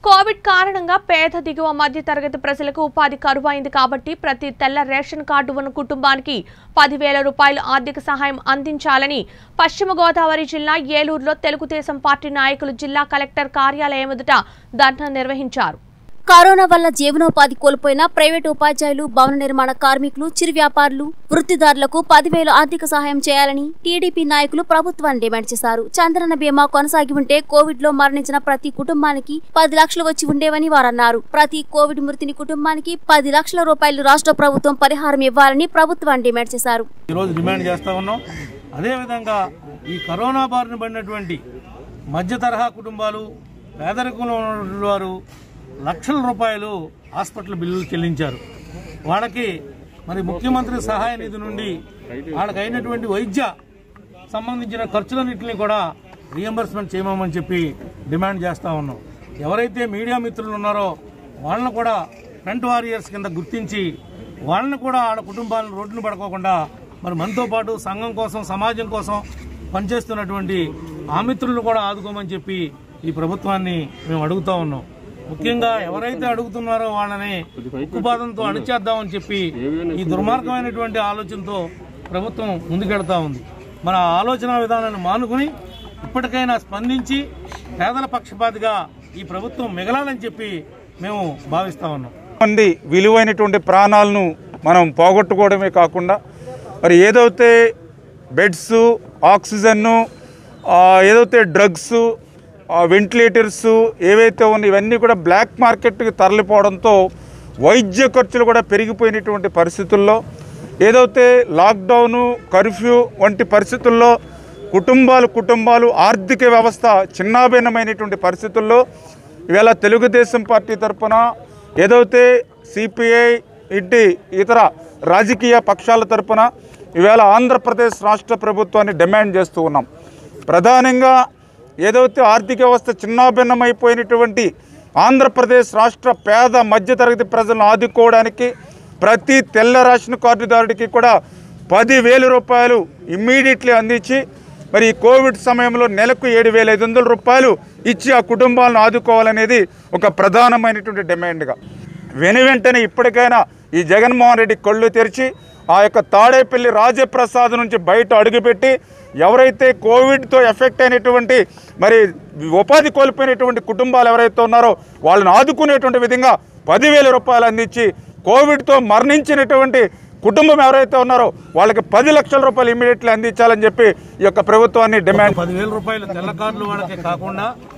Covid కారణంగా పేద దిగువ మధ్య తరగతి ప్రజలకు ఉపాధి కరువైంది కాబట్టి ప్రతి తెల్ల రేషన్ కార్డు ఉన్న కుటుంబానికి పదివేల రూపాయలు ఆర్థిక సహాయం అందించాలని పశ్చిమ గోదావరి జిల్లా ఏలూరులో తెలుగుదేశం పార్టీ నాయకులు జిల్లా కలెక్టర్ కార్యాలయం ఎదుట ధర్నా నిర్వహించారు కరోనా వల్ల జీవనోపాధి కోల్పోయిన ప్రైవేటు ఉపాధ్యాయులు భవన నిర్మాణ కార్మికులు చిరు వ్యాపారులు వృత్తిదారులకు పదివేలు ఆర్థిక సహాయం చేయాలని టీడీపీ నాయకులు ప్రభుత్వాన్ని డిమాండ్ చేశారు చంద్రన్న బీమా కొనసాగి ఉంటే కోవిడ్ లో మరణించిన ప్రతి కుటుంబానికి పది లక్షలు వచ్చి ఉండేవని వారన్నారు ప్రతి కోవిడ్ మృతిని కుటుంబానికి పది లక్షల రూపాయలు రాష్ట్ర ప్రభుత్వం పరిహారం ఇవ్వాలని ప్రభుత్వాన్ని డిమాండ్ చేశారు ఈరోజు డిమాండ్ చేస్తూ ఉన్నాం అదేవిధంగా ఈ కరోనా బారిన పడినటువంటి మధ్య తరహా కుటుంబాలు పేదరికంలో ఉన్నటువంటి వారు లక్షల రూపాయలు హాస్పిటల్ బిల్లులు చెల్లించారు వాళ్ళకి మరి ముఖ్యమంత్రి సహాయ నిధి నుండి వాళ్ళకి అయినటువంటి వైద్య సంబంధించిన ఖర్చులన్నింటినీ కూడా రియంబర్స్మెంట్ చేయమని చెప్పి డిమాండ్ చేస్తూ ఉన్నాం ఎవరైతే మీడియా మిత్రులు ఉన్నారో వాళ్ళని కూడా ఫ్రంట్ వారియర్స్ కింద గుర్తించి వాళ్ళని కూడా వాళ్ళ కుటుంబాలను రోడ్డును పడుకోకుండా మరి మనతో పాటు సంఘం కోసం సమాజం కోసం పనిచేస్తున్నటువంటి ఆ మిత్రులను కూడా ఆదుకోమని చెప్పి ఈ ప్రభుత్వాన్ని మేము అడుగుతా ఉన్నాం ముఖ్యంగా ఎవరైతే అడుగుతున్నారో వాళ్ళని ఉక్కుపాదంతో అణిచేద్దామని చెప్పి ఈ దుర్మార్గమైనటువంటి ఆలోచనతో ప్రభుత్వం ముందుకెళ్తా ఉంది మన ఆ ఆలోచన విధానాన్ని మానుకుని ఇప్పటికైనా స్పందించి పేదల పక్షపాతిగా ఈ ప్రభుత్వం మిగలాలని చెప్పి మేము భావిస్తా ఉన్నాం మంది విలువైనటువంటి ప్రాణాలను మనం పోగొట్టుకోవడమే కాకుండా మరి ఏదైతే బెడ్స్ ఆక్సిజన్ను ఆ, ఏదైతే డ్రగ్స్ వెంటిలేటర్స్ ఏవైతే ఉన్నాయో ఇవన్నీ కూడా బ్లాక్ మార్కెట్కి తరలిపోవడంతో వైద్య ఖర్చులు కూడా పెరిగిపోయినటువంటి పరిస్థితుల్లో ఏదైతే లాక్డౌను కర్ఫ్యూ వంటి పరిస్థితుల్లో కుటుంబాలు కుటుంబాలు ఆర్థిక వ్యవస్థ చిన్నాభిన్నమైనటువంటి పరిస్థితుల్లో ఇవాళ తెలుగుదేశం పార్టీ తరఫున ఏదైతే సిపిఐ ఇంటి ఇతర రాజకీయ పక్షాల తరపున ఈవేళ ఆంధ్రప్రదేశ్ రాష్ట్ర ప్రభుత్వాన్ని డిమాండ్ చేస్తూ ఉన్నాం ప్రధానంగా ఏదైతే ఆర్థిక వ్యవస్థ చిన్నాభిన్నమైపోయినటువంటి ఆంధ్రప్రదేశ్ రాష్ట్ర పేద మధ్యతరగతి ప్రజలను ఆదుకోవడానికి ప్రతి తెల్ల రేషన్ కార్డుదారుడికి కూడా పదివేల రూపాయలు ఇమ్మీడియట్లీ అందించి మరి ఈ కోవిడ్ సమయంలో నెలకు ఏడు వేల ఐదు వందల రూపాయలు ఇచ్చి ఆ కుటుంబాలను ఆదుకోవాలనేది ఒక ప్రధానమైనటువంటి డిమాండ్గా వెను వెంటనే ఇప్పటికైనా ఈ జగన్మోహన్ రెడ్డి కళ్ళు తెరిచి ఆ యొక్క తాడేపల్లి రాజప్రసాద్ నుంచి బయట అడుగుపెట్టి ఎవరైతే కోవిడ్తో ఎఫెక్ట్ అయినటువంటి మరి ఉపాధి కోల్పోయినటువంటి కుటుంబాలు ఎవరైతే ఉన్నారో వాళ్ళని ఆదుకునేటువంటి విధంగా పదివేల రూపాయలు అందించి కోవిడ్తో మరణించినటువంటి కుటుంబం ఎవరైతే ఉన్నారో వాళ్ళకి పది లక్షల రూపాయలు ఇమీడియట్లీ అందించాలని చెప్పి ఈ యొక్క ప్రభుత్వాన్ని డిమాండ్ పదివేల రూపాయలు తెల్ల కార్డులు వాళ్ళకి కాకుండా